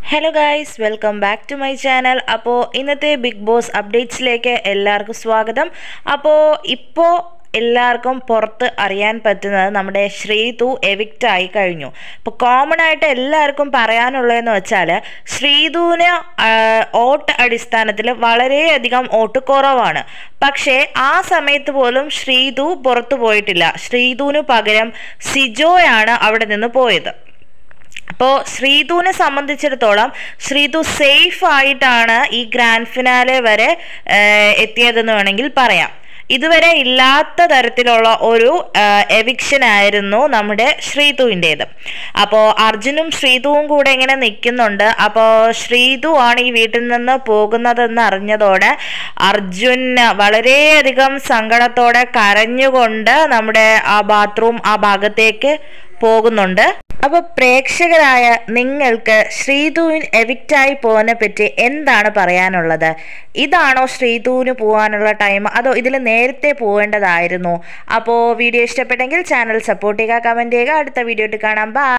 hello guys welcome back to my channel അപ്പോൾ ഇന്നത്തെ big boss അപ്ഡേറ്റ്സിലേക്ക് എല്ലാവർക്കും സ്വാഗതം അപ്പോൾ ഇപ്പോൾ എല്ലാവർക്കും പുറത്ത് അറിയാൻ പറ്റുന്നത് നമ്മുടെ ശ്രീതു എവിക്റ്റ് ആയി കഴിഞ്ഞു അപ്പോൾ കോമൺ ആയിട്ട് എല്ലാവർക്കും പറയാനുള്ളതെന്ന് വെച്ചാൽ ശ്രീതുവിന് വോട്ട് അടിസ്ഥാനത്തിൽ വളരെയധികം വോട്ട് കുറവാണ് പക്ഷേ ആ സമയത്ത് പോലും ശ്രീതു പുറത്തു പോയിട്ടില്ല ശ്രീതുവിന് പകരം സിജോയാണ് അവിടെ നിന്ന് പോയത് അപ്പോൾ ശ്രീതുവിനെ സംബന്ധിച്ചിടത്തോളം ശ്രീതു സേഫ് ആയിട്ടാണ് ഈ ഗ്രാൻഡ് ഫിനാലെ വരെ ഏഹ്, എത്തിയതെന്ന് വേണമെങ്കിൽ പറയാം ഇതുവരെ ഇല്ലാത്ത തരത്തിലുള്ള ഒരു എവിക്ഷൻ ആയിരുന്നു നമ്മുടെ ശ്രീതുവിൻ്റേത് അപ്പോൾ അർജുനും ശ്രീതുവും കൂടെ ഇങ്ങനെ നിൽക്കുന്നുണ്ട് അപ്പോൾ ശ്രീതു ആണ് ഈ വീട്ടിൽ നിന്ന് പോകുന്നതെന്ന് അറിഞ്ഞതോടെ അർജുൻ വളരെയധികം സങ്കടത്തോടെ കരഞ്ഞുകൊണ്ട് നമ്മുടെ ആ ബാത്റൂം ആ ഭാഗത്തേക്ക് പോകുന്നുണ്ട് അപ്പൊ പ്രേക്ഷകരായ നിങ്ങൾക്ക് ശ്രീധുവിൻ എവിക്റ്റായി പോകുന്നതിനെ പറ്റി എന്താണ് പറയാനുള്ളത് ഇതാണോ ശ്രീധുവിന് പോകാനുള്ള ടൈം അതോ ഇതിൽ നേരത്തെ പോകേണ്ടതായിരുന്നു അപ്പോൾ വീഡിയോ ഇഷ്ടപ്പെട്ടെങ്കിൽ ചാനൽ സപ്പോർട്ട് ചെയ്യുക കമൻറ്റ് ചെയ്യുക അടുത്ത വീഡിയോ ഇട്ട് കാണാം ബൈ